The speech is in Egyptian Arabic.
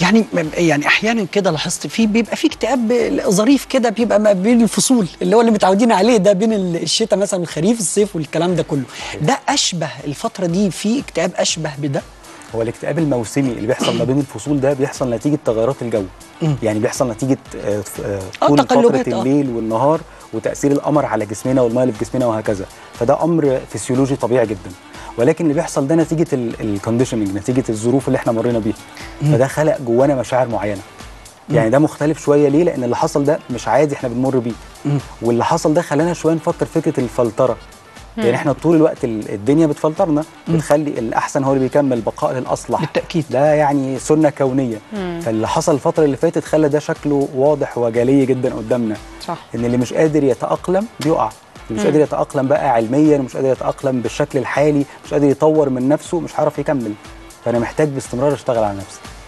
يعني يعني احيانا كده لاحظت في بيبقى في اكتئاب ظريف كده بيبقى ما بين الفصول اللي هو اللي متعودين عليه ده بين الشتاء مثلا الخريف الصيف والكلام ده كله ده اشبه الفتره دي في اكتئاب اشبه بده هو الاكتئاب الموسمي اللي بيحصل ما بين الفصول ده بيحصل نتيجه تغيرات الجو يعني بيحصل نتيجه آه، آه، آه، طول تقلبات، فتره آه. الليل والنهار وتاثير القمر على جسمنا والميه اللي في جسمنا وهكذا فده امر فسيولوجي طبيعي جدا ولكن اللي بيحصل ده نتيجه الكونديشننج نتيجه الظروف اللي احنا مرينا بيها فده خلق جوانا مشاعر معينه يعني ده مختلف شويه ليه لان اللي حصل ده مش عادي احنا بنمر بيه واللي حصل ده خلانا شويه نفكر فكره الفلتره يعني احنا طول الوقت ال- الدنيا بتفلترنا بتخلي الاحسن هو اللي بيكمل بقاء للاصلح بالتأكيد. ده يعني سنه كونيه فاللي حصل الفتره اللي فاتت خلى ده شكله واضح وجلي جدا قدامنا صح ان اللي مش قادر يتاقلم بيقع اللي مش قادر يتاقلم بقى علميا ومش قادر يتاقلم بالشكل الحالي مش قادر يطور من نفسه مش هيعرف يكمل فانا محتاج باستمرار اشتغل على نفسي